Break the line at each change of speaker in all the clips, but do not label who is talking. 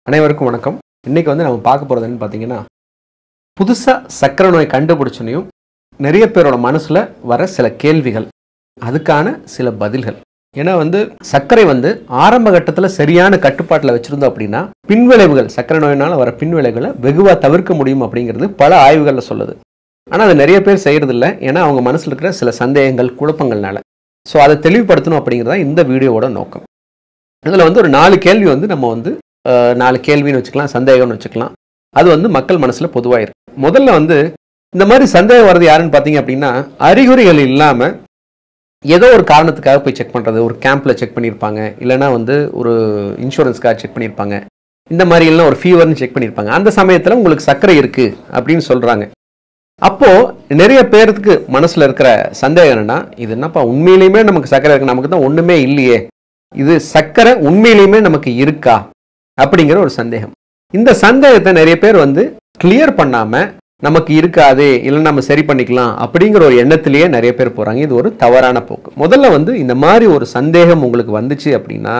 அனைவருக்கும் வணக்கம் இன்னைக்கு வந்து நம்ம பார்க்க போகிறது என்னன்னு பார்த்தீங்கன்னா புதுசாக சர்க்கரை நோய் கண்டுபிடிச்சனையும் நிறைய பேரோட மனசில் வர சில கேள்விகள் அதுக்கான சில பதில்கள் ஏன்னா வந்து சர்க்கரை வந்து ஆரம்ப கட்டத்தில் சரியான கட்டுப்பாட்டில் வச்சுருந்தோம் அப்படின்னா பின்விளைவுகள் சர்க்கரை நோயினால் வர பின்விளைவுகளை வெகுவாக தவிர்க்க முடியும் அப்படிங்கிறது பல ஆய்வுகளில் சொல்லுது ஆனால் அது நிறைய பேர் செய்கிறதில்ல ஏன்னா அவங்க மனசில் இருக்கிற சில சந்தேகங்கள் குழப்பங்கள்னால ஸோ அதை தெளிவுபடுத்தணும் அப்படிங்கிறது தான் இந்த வீடியோவோட நோக்கம் இதில் வந்து ஒரு நாலு கேள்வி வந்து நம்ம வந்து அஹ், நாலு கேள்வின்னு வச்சுக்கலாம் சந்தேகம்னு வச்சுக்கலாம் அது வந்து மக்கள் மனசில் பொதுவாக இருக்கு முதல்ல வந்து இந்த மாதிரி சந்தேகம் வர்றது யாருன்னு பார்த்தீங்க அப்படின்னா அறிகுறிகள் இல்லாமல் ஏதோ ஒரு காரணத்துக்காக போய் செக் பண்ணுறது ஒரு கேம்பில் செக் பண்ணியிருப்பாங்க இல்லைன்னா வந்து ஒரு இன்சூரன்ஸ்க்காக செக் பண்ணியிருப்பாங்க இந்த மாதிரி இல்லைன்னா ஒரு ஃபீவர்னு செக் பண்ணியிருப்பாங்க அந்த சமயத்தில் உங்களுக்கு சர்க்கரை இருக்குது அப்படின்னு சொல்கிறாங்க அப்போது நிறைய பேருக்கு மனசில் இருக்கிற சந்தேகம் என்னன்னா இது என்னப்பா உண்மையிலுமே நமக்கு சர்க்கரை இருக்கு நமக்கு தான் ஒன்றுமே இல்லையே இது சர்க்கரை உண்மையிலுமே நமக்கு இருக்கா அப்படிங்கிற ஒரு சந்தேகம் இந்த சந்தேகத்தை நிறைய பேர் வந்து கிளியர் பண்ணாம நமக்கு இருக்காது இல்லை நம்ம சரி பண்ணிக்கலாம் அப்படிங்கிற ஒரு எண்ணத்திலேயே நிறைய பேர் போறாங்க இது ஒரு தவறான போக்கு முதல்ல வந்து இந்த மாதிரி ஒரு சந்தேகம் உங்களுக்கு வந்துச்சு அப்படின்னா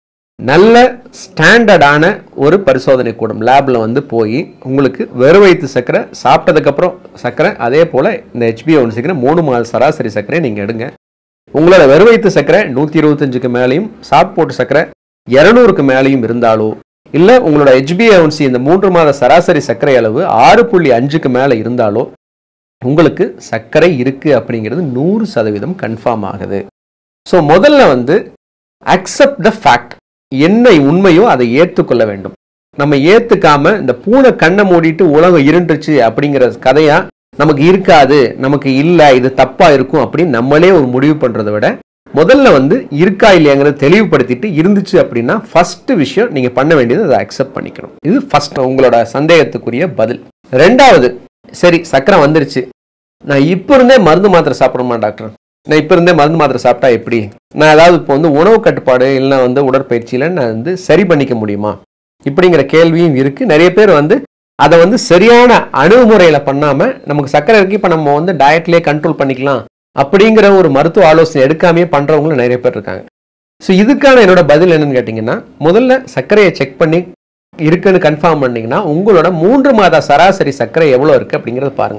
நல்ல ஸ்டாண்டர்டான ஒரு பரிசோதனை கூடம் லேப்ல வந்து போய் உங்களுக்கு வெறும் வயிற்று சர்க்கரை சாப்பிட்டதுக்கப்புறம் சர்க்கரை அதே போல இந்த ஹெச்பிஓ ஒன்று சர்க்கரை மூணு மாத சராசரி சர்க்கரை நீங்க எடுங்க உங்களோட வெறும் வயிற்று சர்க்கரை நூற்றி இருபத்தஞ்சுக்கு மேலேயும் சாப்பிட்டு போட்டு சர்க்கரை இரநூறுக்கு மேலேயும் இருந்தாலோ இல்லை உங்களோட ஹெச்பிஏஒன்சி இந்த மூன்று மாத சராசரி சர்க்கரை அளவு ஆறு புள்ளி அஞ்சுக்கு மேலே இருந்தாலோ உங்களுக்கு சர்க்கரை இருக்கு அப்படிங்கிறது நூறு சதவீதம் கன்ஃபார்ம் ஆகுது ஸோ முதல்ல வந்து அக்செப்ட் த ஃபேக்ட் என்ன உண்மையோ அதை ஏற்றுக்கொள்ள வேண்டும் நம்ம ஏத்துக்காம இந்த பூனை கண்ணை மூடிட்டு உலகம் இருண்டுச்சு அப்படிங்கிற கதையா நமக்கு இருக்காது நமக்கு இல்லை இது தப்பா இருக்கும் அப்படின்னு நம்மளே ஒரு முடிவு பண்றதை விட முதல்ல வந்து இருக்கா இல்லையாங்கிறத தெளிவுபடுத்திட்டு இருந்துச்சு அப்படின்னா ஃபர்ஸ்ட் விஷயம் நீங்க பண்ண வேண்டியது அதை அக்செப்ட் பண்ணிக்கணும் இது ஃபர்ஸ்ட் உங்களோட சந்தேகத்துக்குரிய பதில் ரெண்டாவது சரி சக்கரை வந்துருச்சு நான் இப்போ இருந்தே மருந்து மாத்திரை சாப்பிடணுமா டாக்டர் நான் இப்போ இருந்தே மருந்து மாத்திரை சாப்பிட்டா எப்படி நான் ஏதாவது இப்போ வந்து உணவு கட்டுப்பாடு இல்லைன்னா வந்து உடற்பயிற்சியில் நான் வந்து சரி பண்ணிக்க முடியுமா இப்படிங்கிற கேள்வியும் இருக்கு நிறைய பேர் வந்து அதை வந்து சரியான அணுகுமுறையில பண்ணாம நமக்கு சர்க்கரை இருக்கு இப்போ நம்ம வந்து டயட்லயே கண்ட்ரோல் பண்ணிக்கலாம் அப்படிங்கிற ஒரு மருத்துவ ஆலோசனை எடுக்காமயே பண்றவங்களும் நிறைய பேர் இருக்காங்க ஸோ இதுக்கான என்னோட பதில் என்னன்னு கேட்டிங்கன்னா முதல்ல சர்க்கரையை செக் பண்ணி இருக்குன்னு கன்ஃபார்ம் பண்ணீங்கன்னா உங்களோட மூன்று மாத சராசரி சர்க்கரை எவ்வளோ இருக்கு அப்படிங்கிறத பாருங்க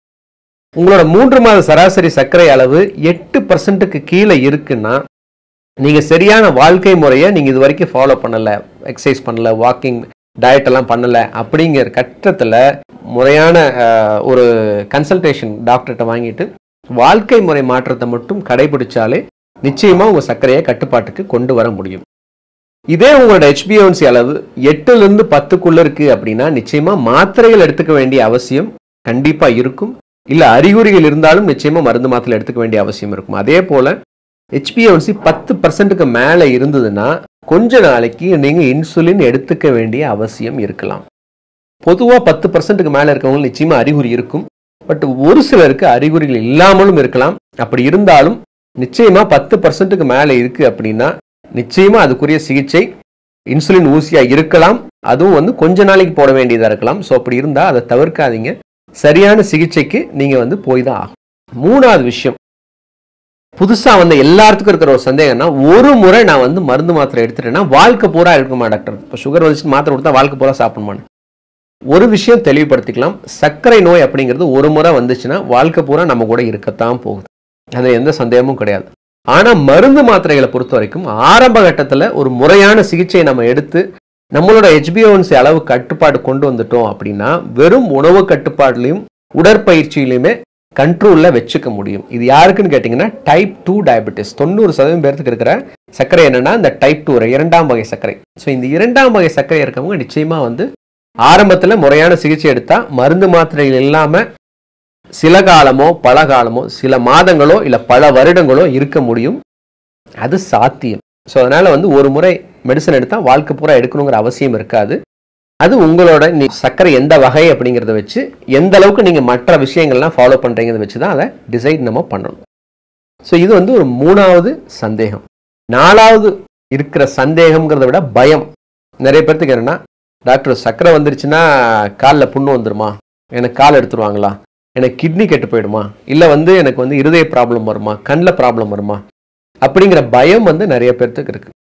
உங்களோட மூன்று மாத சராசரி சர்க்கரை அளவு எட்டு பர்சன்ட்டுக்கு கீழே இருக்குன்னா நீங்க சரியான வாழ்க்கை முறையை நீங்க இது வரைக்கும் ஃபாலோ பண்ணல எக்ஸசைஸ் பண்ணல வாக்கிங் டயட் எல்லாம் பண்ணல அப்படிங்கிற கட்டத்தில் முறையான அஹ், ஒரு கன்சல்டேஷன் டாக்டர்கிட்ட வாங்கிட்டு வாழ்க்கை முறை மாற்றத்தை மட்டும் கடைபிடிச்சாலே நிச்சயமா உங்க சர்க்கரையை கட்டுப்பாட்டுக்கு கொண்டு வர முடியும் இதே உங்களோட ஹெச்பிஓன்சி அளவு எட்டுல இருந்து பத்துக்குள்ள இருக்கு அப்படின்னா நிச்சயமா மாத்திரைகள் எடுத்துக்க வேண்டிய அவசியம் கண்டிப்பா இருக்கும் இல்ல அறிகுறிகள் இருந்தாலும் நிச்சயமா மருந்து மாத்திரை எடுத்துக்க வேண்டிய அவசியம் இருக்கும் அதே போல ஹெச்பிஓன்சி பத்து பர்சன்ட்டுக்கு மேல இருந்ததுன்னா கொஞ்ச நாளைக்கு நீங்க இன்சுலின் எடுத்துக்க வேண்டிய அவசியம் இருக்கலாம் பொதுவா பத்து பர்சன்ட்டுக்கு மேல இருக்கவங்க நிச்சயமா அறிகுறி இருக்கும் பட் ஒரு சிலருக்கு அறிகுறிகள் இல்லாமலும் இருக்கலாம் அப்படி இருந்தாலும் நிச்சயமா பத்து பர்சன்ட்டுக்கு மேல இருக்கு அப்படின்னா நிச்சயமா அதுக்குரிய சிகிச்சை இன்சுலின் ஊசியா இருக்கலாம் அதுவும் வந்து கொஞ்ச நாளைக்கு போட வேண்டியதா இருக்கலாம் ஸோ அப்படி இருந்தா அதை தவிர்க்காதீங்க சரியான சிகிச்சைக்கு நீங்க வந்து போய் தான் ஆகும் மூணாவது விஷயம் புதுசா வந்து எல்லாத்துக்கும் இருக்கிற ஒரு சந்தேகம்னா ஒரு முறை நான் வந்து மருந்து மாத்திரை எடுத்துட்டேன்னா வாழ்க்கை பூரா இருக்குமா டாக்டர் இப்போ சுகர் வந்துச்சு மாத்திரை கொடுத்தா வாழ்க்கை பூரா சாப்பிடணுமான்னு ஒரு விஷயம் தெளிவுபடுத்திக்கலாம் சர்க்கரை நோய் அப்படிங்கிறது ஒரு முறை வந்துச்சுன்னா வாழ்க்கை பூரா நம்ம கூட இருக்கத்தான் போகுது அதில் எந்த சந்தேகமும் கிடையாது ஆனா மருந்து மாத்திரைகளை பொறுத்த வரைக்கும் ஆரம்ப கட்டத்துல ஒரு முறையான சிகிச்சையை நம்ம எடுத்து நம்மளோட ஹெச்பிஓன்சி அளவு கட்டுப்பாடு கொண்டு வந்துட்டோம் அப்படின்னா வெறும் உணவு கட்டுப்பாடுலையும் உடற்பயிற்சியிலுமே கண்ட்ரோல்ல வச்சுக்க முடியும் இது யாருக்குன்னு கேட்டிங்கன்னா டைப் டூ டயபெட்டிஸ் தொண்ணூறு சதவீதம் பேருக்கு இருக்கிற சர்க்கரை என்னன்னா இந்த டைப் டூ இரண்டாம் வகை சர்க்கரை ஸோ இந்த இரண்டாம் வகை சர்க்கரை இருக்கவங்க நிச்சயமா வந்து ஆரம்பத்துல முறையான சிகிச்சை எடுத்தா மருந்து மாத்திரைகள் இல்லாம சில காலமோ பல காலமோ சில மாதங்களோ இல்ல பல வருடங்களோ இருக்க முடியும் அது சாத்தியம் ஸோ அதனால வந்து ஒரு முறை மெடிசன் எடுத்தா வாழ்க்கை பூரா எடுக்கணுங்கிற அவசியம் இருக்காது அது உங்களோட நீ சர்க்கரை எந்த வகை அப்படிங்கிறத வச்சு எந்த அளவுக்கு நீங்க மற்ற விஷயங்கள்லாம் ஃபாலோ பண்றீங்கிறத வச்சு தான் அதை டிசைட் நம்ம பண்ணணும் ஸோ இது வந்து ஒரு மூணாவது சந்தேகம் நாலாவது இருக்கிற சந்தேகம்ங்கிறத விட பயம் நிறைய பேர்த்துக்கு என்னன்னா டாக்டர் சர்க்கரை வந்துருச்சுன்னா காலில் புண்ணு வந்துருமா எனக்கு கால் எடுத்துருவாங்களா எனக்கு கிட்னி கெட்டு போயிடுமா இல்லை வந்து எனக்கு வந்து இருதய ப்ராப்ளம் வருமா கண்ணில் ப்ராப்ளம் வருமா அப்படிங்கிற பயம் வந்து நிறைய பேர்த்துக்கு இருக்கு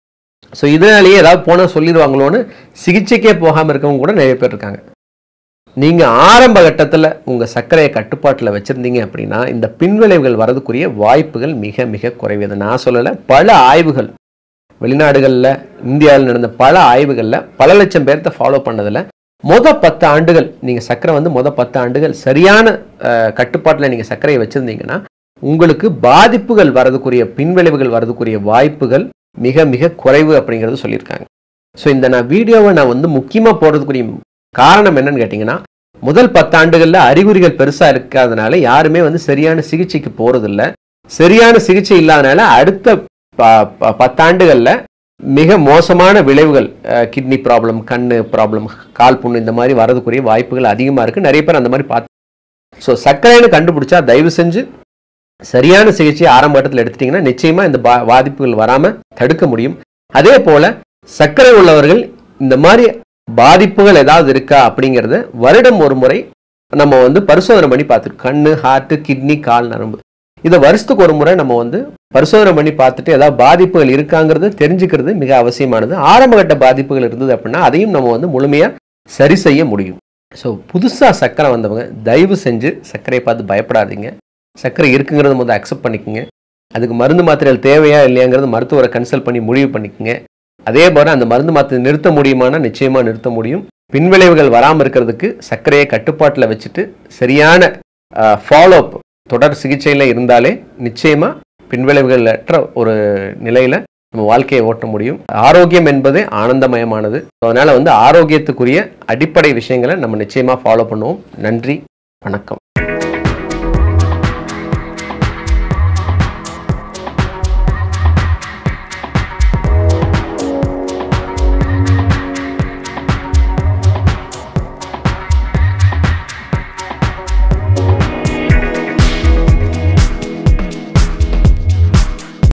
ஸோ இதனாலேயே ஏதாவது போனால் சொல்லிடுவாங்களோன்னு சிகிச்சைக்கே போகாமல் இருக்கவங்க கூட நிறைய பேர் இருக்காங்க நீங்கள் ஆரம்ப கட்டத்தில் உங்கள் சர்க்கரையை கட்டுப்பாட்டில் வச்சுருந்தீங்க அப்படின்னா இந்த பின்விளைவுகள் வரதுக்குரிய வாய்ப்புகள் மிக மிக குறைவு இதை நான் சொல்லலை பல ஆய்வுகள் வெளிநாடுகளில் இந்தியாவில் நடந்த பல ஆய்வுகளில் பல லட்சம் பேர்த்த ஃபாலோ பண்ணதில் மொத பத்து ஆண்டுகள் நீங்கள் சர்க்கரை வந்து மொத பத்து ஆண்டுகள் சரியான கட்டுப்பாட்டில் நீங்கள் சர்க்கரையை வச்சுருந்தீங்கன்னா உங்களுக்கு பாதிப்புகள் வரதுக்குரிய பின்விளைவுகள் வரதுக்குரிய வாய்ப்புகள் மிக மிக குறைவு அப்படிங்கிறது சொல்லியிருக்காங்க ஸோ இந்த நான் வீடியோவை நான் வந்து முக்கியமாக போடுறதுக்குரிய காரணம் என்னன்னு கேட்டிங்கன்னா முதல் பத்தாண்டுகளில் அறிகுறிகள் பெருசாக இருக்காதனால யாருமே வந்து சரியான சிகிச்சைக்கு போகிறதில்ல சரியான சிகிச்சை இல்லாதனால அடுத்த ப- ப- பத்தாண்டுகளில் மிக மோசமான விளைவுகள் கிட்னி ப்ராப்ளம் கண்ணு ப்ராப்ளம் கால் புண்ணு இந்த மாதிரி வரதுக்குரிய வாய்ப்புகள் அதிகமாக இருக்குது நிறைய பேர் அந்த மாதிரி பார்த்து ஸோ சர்க்கரைன்னு கண்டுபிடிச்சா தயவு செஞ்சு சரியான சிகிச்சையை ஆரம்ப கட்டத்தில் எடுத்துட்டீங்கன்னா நிச்சயமா இந்த பா- பாதிப்புகள் வராம தடுக்க முடியும் அதே போல சர்க்கரை உள்ளவர்கள் இந்த மாதிரி பாதிப்புகள் ஏதாவது இருக்கா அப்படிங்கறத வருடம் ஒரு முறை நம்ம வந்து பரிசோதனை பண்ணி பார்த்துருக்கோம் கண்ணு ஹார்ட் கிட்னி கால் நரம்பு இதை வருஷத்துக்கு ஒரு முறை நம்ம வந்து பரிசோதனை பண்ணி பார்த்துட்டு ஏதாவது பாதிப்புகள் இருக்காங்கிறது தெரிஞ்சுக்கிறது மிக அவசியமானது ஆரம்ப கட்ட பாதிப்புகள் இருந்தது அப்படின்னா அதையும் நம்ம வந்து முழுமையா சரி செய்ய முடியும் ஸோ புதுசா சர்க்கரை வந்தவங்க தயவு செஞ்சு சர்க்கரையை பார்த்து பயப்படாதீங்க சர்க்கரை இருக்குங்கிறத முதல்ல அக்செப்ட் பண்ணிக்கோங்க அதுக்கு மருந்து மாத்திரைகள் தேவையா இல்லையாங்கிறது மருத்துவரை கன்சல்ட் பண்ணி முடிவு பண்ணிக்கோங்க அதே போல அந்த மருந்து மாத்திரை நிறுத்த முடியுமானா நிச்சயமா நிறுத்த முடியும் பின்விளைவுகள் வராமல் இருக்கிறதுக்கு சர்க்கரையை கட்டுப்பாட்டில் வச்சுட்டு சரியான ஃபாலோ அப் தொடர் சிகிச்சையில் இருந்தாலே நிச்சயமா பின்விளைவுகள் அற்ற ஒரு நிலையில நம்ம வாழ்க்கையை ஓட்ட முடியும் ஆரோக்கியம் என்பது ஆனந்தமயமானது அதனால வந்து ஆரோக்கியத்துக்குரிய அடிப்படை விஷயங்களை நம்ம நிச்சயமா ஃபாலோ பண்ணுவோம் நன்றி வணக்கம்